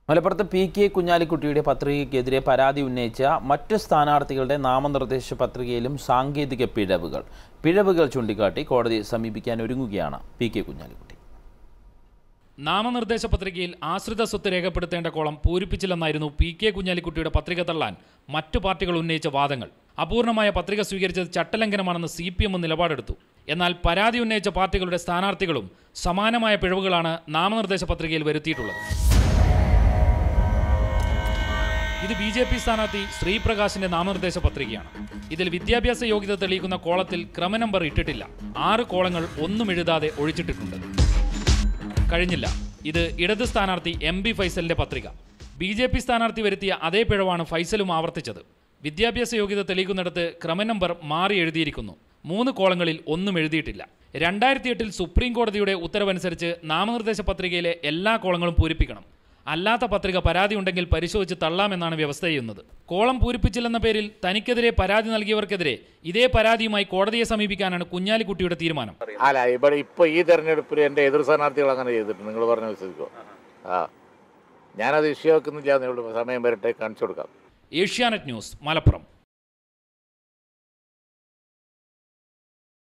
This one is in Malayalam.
മലപ്പുറത്ത് പി കെ കുഞ്ഞാലിക്കുട്ടിയുടെ പത്രികയ്ക്കെതിരെ പരാതി ഉന്നയിച്ച മറ്റ് സ്ഥാനാർത്ഥികളുടെ നാമനിർദ്ദേശ പത്രികയിലും സാങ്കേതിക പിഴവുകൾ പിഴവുകൾ ചൂണ്ടിക്കാട്ടി കോടതിയെ സമീപിക്കാൻ ഒരുങ്ങുകയാണ് പി കെ കുഞ്ഞാലിക്കുട്ടി നാമനിർദ്ദേശ പത്രികയിൽ ആശ്രിത സ്വത്ത് രേഖപ്പെടുത്തേണ്ട കോളം പൂരിപ്പിച്ചില്ലെന്നായിരുന്നു പി കെ കുഞ്ഞാലിക്കുട്ടിയുടെ പത്രിക തള്ളാൻ മറ്റു പാർട്ടികൾ ഉന്നയിച്ച വാദങ്ങൾ അപൂർണമായ പത്രിക സ്വീകരിച്ചത് ചട്ടലംഘനമാണെന്ന് സി പി എം നിലപാടെടുത്തു എന്നാൽ പരാതി ഉന്നയിച്ച പാർട്ടികളുടെ സ്ഥാനാർത്ഥികളും സമാനമായ പിഴവുകളാണ് നാമനിർദ്ദേശ പത്രികയിൽ വരുത്തിയിട്ടുള്ളത് ഇത് ബി ജെ പി സ്ഥാനാർത്ഥി ശ്രീപ്രകാശിന്റെ നാമനിർദ്ദേശ പത്രികയാണ് ഇതിൽ വിദ്യാഭ്യാസ യോഗ്യത തെളിയിക്കുന്ന കോളത്തിൽ ക്രമനമ്പർ ഇട്ടിട്ടില്ല ആറ് കോളങ്ങൾ ഒന്നും എഴുതാതെ ഒഴിച്ചിട്ടിട്ടുണ്ട് കഴിഞ്ഞില്ല ഇത് ഇടത് സ്ഥാനാർത്ഥി എം ബി ഫൈസലിന്റെ പത്രിക ബി ജെ പി സ്ഥാനാർത്ഥി വരുത്തിയ അതേ പിഴവാണ് ഫൈസലും ആവർത്തിച്ചത് വിദ്യാഭ്യാസ യോഗ്യത തെളിയിക്കുന്നിടത്ത് ക്രമനമ്പർ മാറി എഴുതിയിരിക്കുന്നു മൂന്ന് കോളങ്ങളിൽ ഒന്നും എഴുതിയിട്ടില്ല രണ്ടായിരത്തി എട്ടിൽ സുപ്രീം കോടതിയുടെ ഉത്തരവനുസരിച്ച് നാമനിർദ്ദേശ പത്രികയിലെ എല്ലാ കോളങ്ങളും പൂരിപ്പിക്കണം അല്ലാത്ത പത്രിക പരാതി ഉണ്ടെങ്കിൽ പരിശോധിച്ച് തള്ളാമെന്നാണ് വ്യവസ്ഥ ചെയ്യുന്നത് കോളം പൂരിപ്പിച്ചില്ലെന്ന പേരിൽ തനിക്കെതിരെ പരാതി നൽകിയവർക്കെതിരെ ഇതേ പരാതിയുമായി കോടതിയെ സമീപിക്കാനാണ് കുഞ്ഞാലിക്കുട്ടിയുടെ തീരുമാനം അല്ല ഇവിടെ ഇപ്പോൾ ഈ തെരഞ്ഞെടുപ്പിൽ എൻ്റെ എതിർ സ്ഥാനാർത്ഥികൾ അങ്ങനെ ചെയ്തിട്ടുണ്ട് നിങ്ങൾ പറഞ്ഞ വിശ്വസിക്കോ ആ ഞാനത് വിഷയമാക്കുന്നില്ല എന്നേ ഉള്ളൂ സമയം വരട്ടെ കാണിച്ചു കൊടുക്കാം ഏഷ്യാനെറ്റ് ന്യൂസ് മലപ്പുറം